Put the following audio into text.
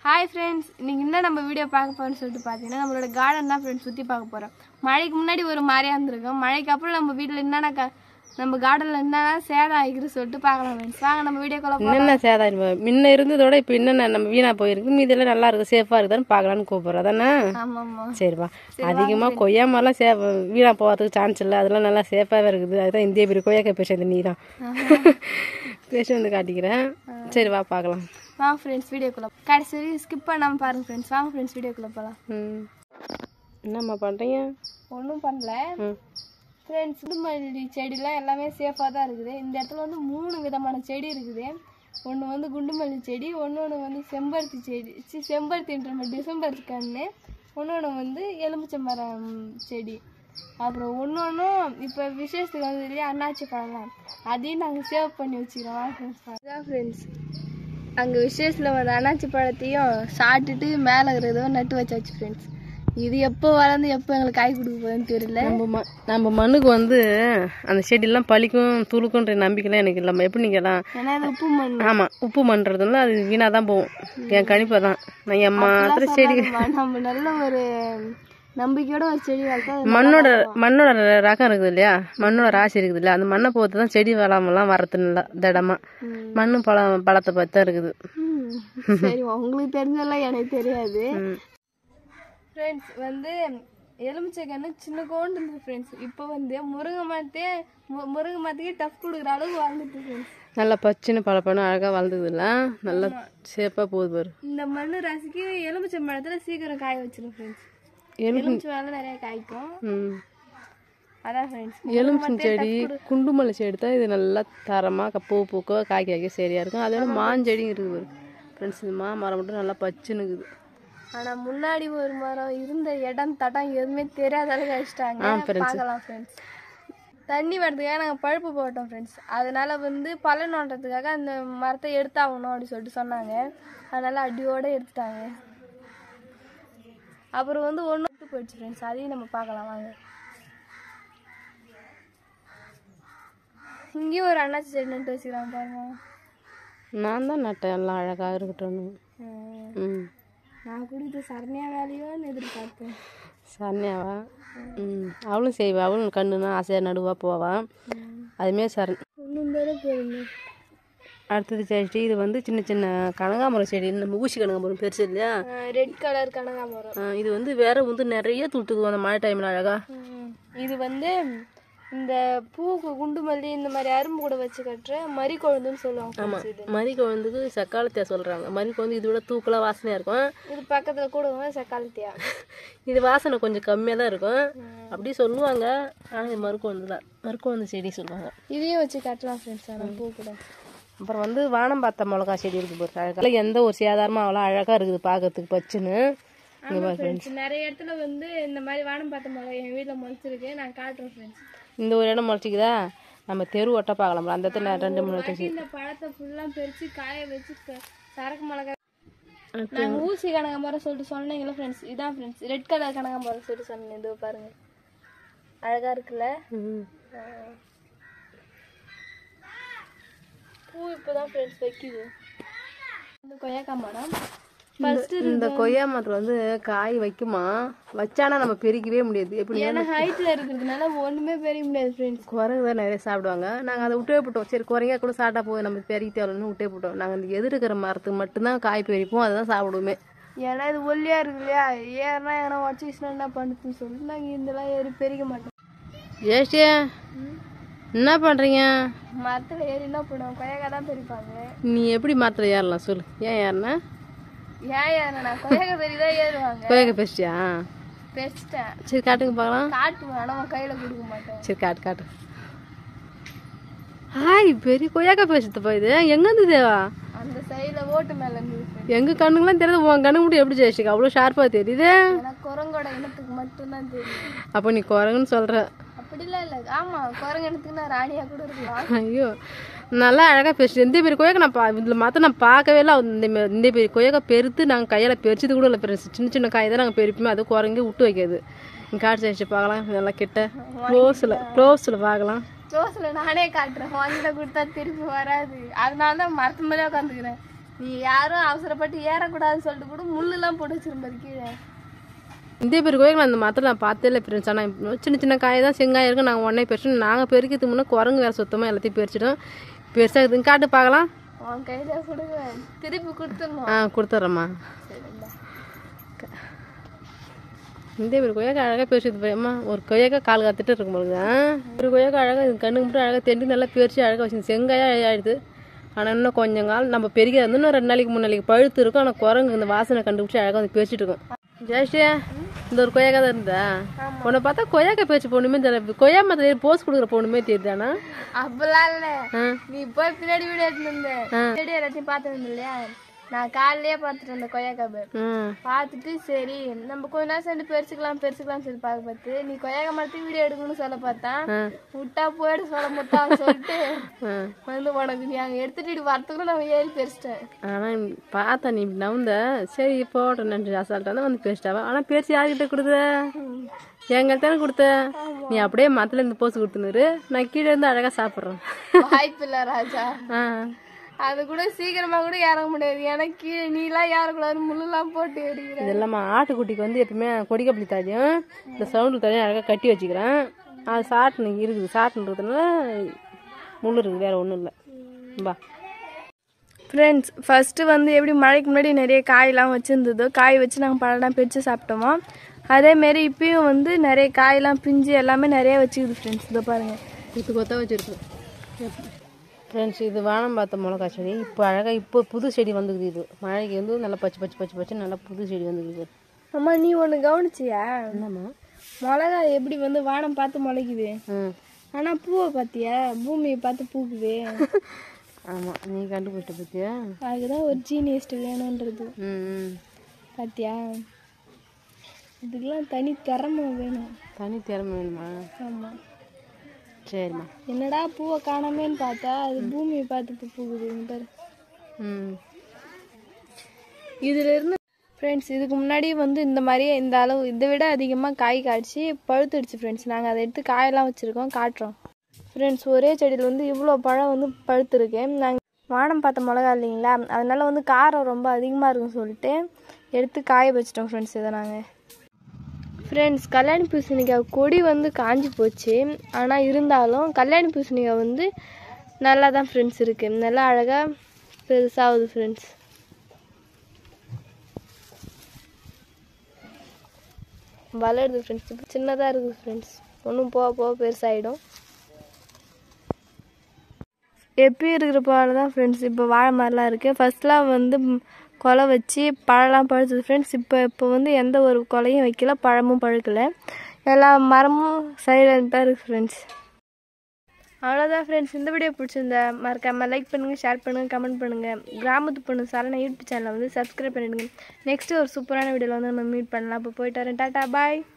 Hi friends இன்னைக்கு என்ன நம்ம வீடியோ பார்க்க போறோம்னு சொல்லிட்டு பார்த்தீங்கன்னா நம்மளோட கார்டன் தான் ஃப்ரெண்ட்ஸ் சுற்றி பார்க்க போகிறோம் மழைக்கு முன்னாடி ஒரு மாதிரியா இருந்திருக்கும் மழைக்கு அப்புறம் நம்ம வீட்டில் என்னென்ன க நம்ம கார்டனில் என்னென்ன சேதம் ஆகிக்குது சொல்லிட்டு பார்க்கலாம் ஃப்ரெண்ட்ஸ் வாங்க நம்ம வீடியோக்குள்ள போகலாம் என்னென்ன சேதம் இப்போ முன்ன இருந்ததோட இப்போ என்னென்ன நம்ம வீணா போயிருக்கு மீதெல்லாம் நல்லா இருக்கு சேஃபாக இருக்குதான்னு பார்க்கலான்னு கூப்பிட்றோம் அதானே ஆமாம் ஆமாம் சரிப்பா அதிகமாக கொய்யா மரம்லாம் சே வீணா போகிறதுக்கு சான்ஸ் இல்லை அதெல்லாம் நல்லா சேஃபாகவே இருக்குது அதுதான் இந்திய பெரிய கொய்யாக்காய் பேசுறது நீ தான் பேசி வந்து காட்டிக்கிறேன் சரி வா பார்க்கலாம் வாங்க ஃப்ரெண்ட்ஸ் வீடியோக்குள்ள கடைசி வரைக்கும் ஸ்கிப் பண்ணாமல் பாருங்க ஃப்ரெண்ட்ஸ் வாங்க ஃப்ரெண்ட்ஸ் வீடியோக்குள்ள போகலாம் ம் என்னம்மா பண்ணுறீங்க ஒன்றும் பண்ணல ம் ஃப்ரெண்ட்ஸ் குண்டுமல்லி செடிலாம் எல்லாமே சேஃபாக தான் இருக்குது இந்த இடத்துல வந்து மூணு விதமான செடி இருக்குது ஒன்று வந்து குண்டுமல்லி செடி ஒன்று ஒன்று வந்து செம்பருத்தி செடி சி செம்பருத்தின்ற டிசம்பர் கன்று ஒன்று ஒன்று வந்து எலுமிச்சை மரம் செடி அப்புறம் ஒன்று ஒன்றும் இப்போ விசேஷத்துக்கு வந்து இல்லையா அண்ணாச்சி பழம்லாம் அதையும் நாங்கள் சேவ் பண்ணி வச்சுக்கிறோம் ஃப்ரெண்ட்ஸ் அதான் ஃப்ரெண்ட்ஸ் அங்கே விசேஷத்தில் வந்த அண்ணாச்சி பழத்தையும் சாப்பிட்டுட்டு மேலே இருக்கிறதோ நட்டு வச்சாச்சு ஃப்ரெண்ட்ஸ் இது எப்போ வளர்ந்து எப்போ எங்களுக்கு காய் கொடுக்க போகுதுன்னு தெரியல நம்ம ம நம்ம மண்ணுக்கு வந்து அந்த செடியெல்லாம் பழிக்கும் துளுக்குன்ற நம்பிக்கைலாம் எனக்கு இல்லைம்மா எப்படி நீங்களாம் ஏன்னா அது உப்பு மண் ஆமாம் உப்பு மண்றதுல அது வீணாக தான் போகும் என் கணிப்பை தான் நான் என் மாத்திர செடி நம்ம நல்ல ஒரு நம்பிக்கையோட ஒரு செடி வளர்த்தா அது மண்ணோட மண்ணோட ரகம் இருக்குது இல்லையா மண்ணோட ராசி இருக்குது இல்லையா அந்த மண்ணை பொறுத்து தான் செடி வளமெல்லாம் வரது நல்லா திடமா ம். மண்ணும் பழம் பழத்தை பற்றி தான் இருக்குது ம். சரி உங்களுக்கு தெரிஞ்சதெல்லாம் எனக்கு தெரியாது ம். ஃப்ரெண்ட்ஸ் வந்து எலுமிச்சை கன்று சின்ன கோண்டு இருந்தது ஃப்ரெண்ட்ஸ் இப்போ வந்து முருங்கை மரத்தே மு- முருங்கை மரத்துக்கே டஃப் கொடுக்குற அளவுக்கு வளர்ந்துட்டு ஃப்ரெண்ட்ஸ் நல்லா பச்சுன்னு பழப்பழம் அழகாக வளர்ந்தது இல்லை நல்லா சேப்பாக போகுது பாரு இந்த மண்ணு ராசிக்கு எலுமிச்சை மரத்தில் சீக்கிரம் காய வச்சிடும் ஃப்ரெண்ட்ஸ் எலு எலுமிச்சை மேலே நிறைய காய்க்கும் ம் அதான் ஃப்ரெண்ட்ஸ் எலுமிச்சம் செடி குண்டுமல்லி செடி தான் இது நல்லா தரமாக பூ பூக்க காய்க்க காய்க்க சரியாக இருக்கும் அதோட மாஞ்செடியும் இருக்குது பாரு ஃப்ரெண்ட்ஸ் இது மாமரம் மட்டும் நல்லா பச்சுன்னு இருக்குது ஆனால் முன்னாடி ஒரு மரம் இருந்த இடம் தடம் எதுவுமே தெரியாத அளவுக்கு அடிச்சிட்டாங்க ஆ, friends. பார்க்கலாம் ஃப்ரெண்ட்ஸ் தண்ணி வரதுக்காக நாங்கள் பழுப்பு போட்டோம் ஃப்ரெண்ட்ஸ் அதனால வந்து பலன் நோண்டுறதுக்காக அந்த மரத்தை எடுத்தாகணும் அப்படின்னு சொல்லிட்டு சொன்னாங்க அதனால அடியோடு எடுத்துட்டாங்க அப்புறம் வந்து ஒன்று போயிடுச்சு ஃப்ரெண்ட்ஸ் அதையும் நம்ம பார்க்கலாம் வாங்க இங்கேயும் ஒரு அண்ணாச்சி செடி நட்டு வச்சுக்கிறாங்க பாருங்க நான் தான் நட்டேன் எல்லாம் அழகாக இருக்கட்டும் ம். ம் நான் கூட இது சரணியா வேலையோன்னு எதிர்பார்த்தேன் சரண்யாவா ம் அவளும் செய்வா அவளும் கண்ணுனா ஆசையாக நடுவா போவா அதுமாரி சரண் ஒன்றும் தர போயிருங்க அடுத்தது செடி இது வந்து சின்ன சின்ன கனகாமரம் செடி நம்ம ஊசி கனகாமரம் பெருசு இல்லையா ரெட் கலர் கனகாமரம் ஆ, இது வந்து வேற வந்து நிறைய துளுத்துக்குவோம் அந்த மழை டைமில் அழகா ம். இது வந்து இந்த பூக்கு குண்டு மல்லி இந்த மாதிரி அரும்பு கூட வச்சு கட்டுற மறி கொழுந்துன்னு சொல்லுவாங்க friends இது மறி குழந்துக்கு சக்காலத்தியா சொல்கிறாங்க மறி குழந்து இதோட தூக்கலாக வாசனையாக இருக்கும் இது பக்கத்தில் கூட சக்காலத்தியா இது வாசனை கொஞ்சம் கம்மியாக தான் இருக்கும் அப்படி சொல்லுவாங்க ஆனால் இது மறுக்குழந்து தான் மறுக்குழந்து செடி சொல்லுவாங்க இதையும் வச்சு கட்டலாம் ஃப்ரெண்ட்ஸ் ஆனால் பூ கூட அப்புறம் வந்து வானம் பார்த்த மிளகா செடி இருக்குது பாரு அழகாக எந்த ஒரு சேதாரமும் அவ்வளோ அழகாக இருக்குது பார்க்கறதுக்கு பச்சுன்னு இங்கே பாரு ஃப்ரெண்ட்ஸ் நிறைய இடத்துல வந்து இந்த மாதிரி வானம் பார்த்த மிளகா என் வீட்டில் முளைச்சிருக்கு நான் காட்டுறேன் ஃப்ரெண்ட்ஸ் இந்த ஒரு இடம் முளைச்சிக்குதா நம்ம தெரு ஒட்ட பார்க்கலாம் அந்த இடத்துல நான் ரெண்டு மூணு இடத்துல இந்த பழத்தை ஃபுல்லாக பறித்து காய வச்சு க- சரக்கு மிளகா நாங்கள் ஊசி கனகாமரம் சொல்லிட்டு சொன்னீங்களா ஃப்ரெண்ட்ஸ் இதான் ஃப்ரெண்ட்ஸ் ரெட் கலர் கனகாமரம் சொல்லிட்டு சொன்னேன் இது பாருங்க அழகா இருக்குல்ல ம். பூ இப்போதான் ஃப்ரெண்ட்ஸ் வைக்குது இந்த கொய்யாக்கா மரம் ஃபர்ஸ்ட் இந்த கொய்யா மரத்தில் வந்து காய் வைக்குமா வச்சானா நம்ம பெருக்கவே முடியாது எப்படி ஏன்னா ஹைட்ல இருக்கிறதுனால ஒண்ணுமே பெரிய முடியாது ஃப்ரெண்ட்ஸ் குரங்கு தான் நிறைய சாப்பிடுவாங்க நாங்கள் அதை விட்டே போட்டோம் சரி குரங்கா கூட சாப்பிட்டா போதும் நம்ம பெருக்கி தேவைன்னு விட்டே போட்டோம் நாங்கள் அந்த எதிர் இருக்கிற மரத்துக்கு மட்டும்தான் காய் பெரிப்போம் அதை தான் சாப்பிடுவோமே ஏன்னா இது ஒல்லியா இருக்கு இல்லையா ஏன்னா ஏன்னா வச்சுச்சுன்னா என்ன பண்ணுதுன்னு சொல்லிட்டு நாங்கள் இதெல்லாம் ஏறி பெருக்க மாட்டோம் ஜெயஸ்ரீ என்ன பண்ணுறீங்க மரத்துல ஏறி என்ன பண்ணுவோம் கொய்யாக்கா தான் பெரிப்பாங்க நீ எப்படி மரத்தில் ஏறலாம் சொல்லு ஏன் ஏறினா ஏன் ஏறனா கொய்யாக்கா பெரிய தான் ஏறுவாங்க கொய்யாக்க பேசிட்டியா பெஸ்ட்டேன் சரி காட்டுங்க பார்க்கலாம் காட்டுவேன் ஆனால் உன் கையில கொடுக்க மாட்டேன் சரி காட்டு காட்டு ஹாய் பெரிய கொய்யாக்கா பேசுதுப்பா இது எங்கேருந்து தேவா அந்த சைடில் ஓட்டு மேல இருந்து friends. எங்க கண்ணுங்களாம் தெரியுது உன் கண்ணு மட்டும் எப்படி ஜெயிச்சிக்க அவ்வளோ ஷார்ப்பாக தெரியுது எனக்கு குரங்கோட இனத்துக்கு மட்டும்தான் தெரியும் அப்போ நீ குரங்குன்னு சொல்கிற அப்படிலாம் இல்லை ஆமா குரங்கு இனத்துக்கு நான் ராணியா கூட இருக்கலாம் ஐயோ நல்லா அழகாக பேசுது இந்த பெரிய கொய்யாக்கா நான் பா இதில் மாற்ற நான் பார்க்கவே இல்லை இந்த மே- இந்த பெரிய கொய்யாக்கா பெருத்து நாங்கள் கையால் பெரிச்சது கூட இல்லை பெருசு சின்ன சின்ன காய் தான் நாங்கள் பெருப்போமே அது குரங்கே விட்டு வைக்காது நீ காட்டு ஜெயிச்சு பார்க்கலாம் நல்லா கிட்ட க்ளோஸில் க்ளோஸில் பார்க்கலாம் ஜோஸ்ல நானே காட்டுறேன் வாங்கிட்ட கொடுத்தா திருப்பி வராது அதனால தான் மரத்து மேலே உட்காந்துக்கிறேன் நீ யாரும் அவசரப்பட்டு ஏறக்கூடாதுன்னு சொல்லிட்டு கூட முள்ளுலாம் போட்டு வச்சிருப்பாரு கீழே இந்த பேர் கோயில் அந்த மரத்தில் நான் பார்த்தே இல்லை ஃப்ரெண்ட்ஸ் ஆனால் சின்ன சின்ன காய் தான் செங்காய் இருக்கும் நாங்கள் உடனே பறிச்சு நாங்கள் பெருக்கிறதுக்கு முன்னே குரங்கு வேறு சுத்தமாக எல்லாத்தையும் பறிச்சிட்டோம் பெருசாக இருக்குதுங்க காட்டு பார்க்கலாம் உன் கையில கொடுங்க திருப்பி கொடுத்துடணும் ஆ கொடுத்துட்றேம்மா சரிங்களா இந்த பேர் கொய்யாக்கா அழகாக பேசுறது பயமா ஒரு கொய்யாக்கா கால் காத்துட்டு இருக்கும் பொழுது ஆ? ஒரு கொய்யாக்கா அழகாக இது கண்ணுக்கு மட்டும் அழகாக தெண்டு நல்லா பேரிச்சு அழகாக வச்சு செங்காயாக ஆயிடுது ஆனால் இன்னும் கொஞ்சம் கால் நம்ம பெருக இன்னும் ரெண்டு நாளைக்கு மூணு நாளைக்கு பழுத்து இருக்கும் ஆனால் குரங்கு இந்த வாசனை கண்டுபிடிச்சி அழகாக வந்து பேசிட்டு இருக்கும் ஜெயஸ்ரீ இந்த ஒரு கொய்யாக்கா தான் இருந்தா உன்னை பார்த்தா கொய்யாக்கா பேச்சு பொண்ணுமே தெரியல கொய்யா மரத்தில் போஸ் கொடுக்குற பொண்ணுமே தெரியுதானா அப்படிலாம் இல்ல ஆ நீ போய் பின்னாடி வீடு எடுத்துட்டு இருந்த பின்னாடி எல்லாத்தையும் பார்த்துட்டு இல்லையா நான் காலையிலேயே பார்த்துட்டு இருந்தேன் கொய்யாக்காபு ம் பார்த்துட்டு சரி நம்ம கொஞ்ச நேரம் சேர்ந்து பெருசுக்கலாம் பெருசுக்கலாம் சொல்லி பார்க்க பார்த்து நீ கொய்யாக்கா மரத்துக்கு வீடியோ எடுக்கணும்னு சொல்ல பார்த்தேன் ஆ விட்டா போயிடு சொல்ல முட்டான்னு சொல்லிட்டு ஆ வந்து உனக்கு நீ அங்கே எடுத்துட்டு இடி வரத்துக்குள்ள நான் ஏறி பெருச்சிட்டேன் ஆனால் பார்த்தா நீ இப்படி நவுந்த சரி போட்டோம் நன்றி அசால்ட்டாக தான் வந்து பேசிட்டாவா ஆனால் பேசி யார்கிட்ட கொடுத்த எங்கள்கிட்ட தானே கொடுத்த நீ அப்படியே மரத்துல இருந்து போஸ் கொடுத்துனுரு நான் கீழே இருந்து அழகாக சாப்பிட்றேன் வாய்ப்பு இல்ல ராஜா ஆ அது கூட சீக்கிரமா கூட இறங்க முடியாது ஏன்னா கீழே நீலாம் ஏறக்கூடாது முள்ளெல்லாம் போட்டு ஏறிக்கிற இது இல்லாமல் ஆட்டுக்குட்டிக்கு வந்து எப்பயுமே கொடிக்கப்பளி தாடியும் இந்த சவுண்டு தாடியும் அழகாக கட்டி வச்சுக்கிறேன் அது சாட்டுனு இருக்குது சாட்டுன்றதுனால முள் இருக்குது வேறு ஒன்றும் இல்லை பா ஃப்ரெண்ட்ஸ் ஃபஸ்ட்டு வந்து எப்படி மழைக்கு முன்னாடி நிறைய காயெல்லாம் வச்சுருந்ததோ காய் வச்சு நாங்கள் பழம்லாம் பிரித்து சாப்பிட்டோமோ அதேமாரி இப்பயும் வந்து நிறைய காயெல்லாம் பிஞ்சு எல்லாமே நிறைய வச்சுக்குது ஃப்ரெண்ட்ஸ் இதோ பாருங்கள் கொத்து கொத்தா வச்சுருக்கோம் ஃப்ரெண்ட்ஸ் இது வானம் பார்த்த மிளகா செடி இப்போ அழகாக இப்போ புது செடி வந்துக்குது இது மழைக்கு வந்து நல்லா பச்சை பச்சை பச்சை பச்சை நல்லா புது செடி வந்துக்குது அம்மா நீ ஒன்று கவனிச்சியா என்னம்மா மிளகா எப்படி வந்து வானம் பார்த்து முளைக்குது ம் ஆனால் பூவை பார்த்தியா பூமியை பார்த்து பூக்குது ஆமாம் நீ கண்டுபிடிச்ச பற்றியா அதுக்கு தான் ஒரு ஜீனியஸ்ட் வேணுன்றது ம் ம் பார்த்தியா இதுக்கெல்லாம் தனி திறமை வேணும் தனி திறமை வேணுமா ஆமாம் சரிம்மா என்னடா பூவை காணாமேன்னு பார்த்தா அது பூமியை பார்த்து பூ பூக்குது இங்க பாரு ம் இதுல இருந்து ஃப்ரெண்ட்ஸ் இதுக்கு முன்னாடி வந்து இந்த மாதிரியே இந்த அளவு இதை விட அதிகமாக காய் காய்ச்சி பழுத்துடுச்சு ஃப்ரெண்ட்ஸ் நாங்கள் அதை எடுத்து காயெல்லாம் வச்சுருக்கோம் காட்டுறோம் ஃப்ரெண்ட்ஸ் ஒரே செடியில் வந்து இவ்வளோ பழம் வந்து பழுத்துருக்கு நாங்கள் வானம் பார்த்த மிளகா இல்லைங்களா அதனால வந்து காரம் ரொம்ப அதிகமாக இருக்குன்னு சொல்லிட்டு எடுத்து காய வச்சிட்டோம் ஃப்ரெண்ட்ஸ் இதை நாங்கள் ஃப்ரெண்ட்ஸ் கல்யாணி பூசணிக்காய் கொடி வந்து காஞ்சி போச்சு ஆனால் இருந்தாலும் கல்யாணி பூசணிக்காய் வந்து நல்லா தான் ஃப்ரெண்ட்ஸ் இருக்குது நல்லா அழகாக பெருசாகுது ஃப்ரெண்ட்ஸ் வளருது ஃப்ரெண்ட்ஸ் இப்போ சின்னதாக இருக்குது ஃப்ரெண்ட்ஸ் ஒன்றும் போக போக பெருசாகிடும் எப்பயும் இருக்கிற போல தான் ஃப்ரெண்ட்ஸ் இப்போ வாழை மரம்லாம் இருக்குது ஃபர்ஸ்ட்லாம் வந்து ம், கொலை வச்சு பழம்லாம் பழுத்தது ஃப்ரெண்ட்ஸ் இப்போ இப்போ வந்து எந்த ஒரு கொலையும் வைக்கல பழமும் பழுக்கலை எல்லா மரமும் சைலண்ட்டாக இருக்குது ஃப்ரெண்ட்ஸ் அவ்வளோதான் ஃப்ரெண்ட்ஸ் இந்த வீடியோ பிடிச்சிருந்தா மறக்காமல் லைக் பண்ணுங்கள் ஷேர் பண்ணுங்கள் கமெண்ட் பண்ணுங்கள் கிராமத்து பொண்ணு சரண யூடியூப் சேனலை வந்து சப்ஸ்கிரைப் பண்ணிடுங்க நெக்ஸ்ட்டு ஒரு சூப்பரான வீடியோவில் வந்து நம்ம மீட் பண்ணலாம் அப்போ போயிட்டு வரேன் டாட்டா பாய்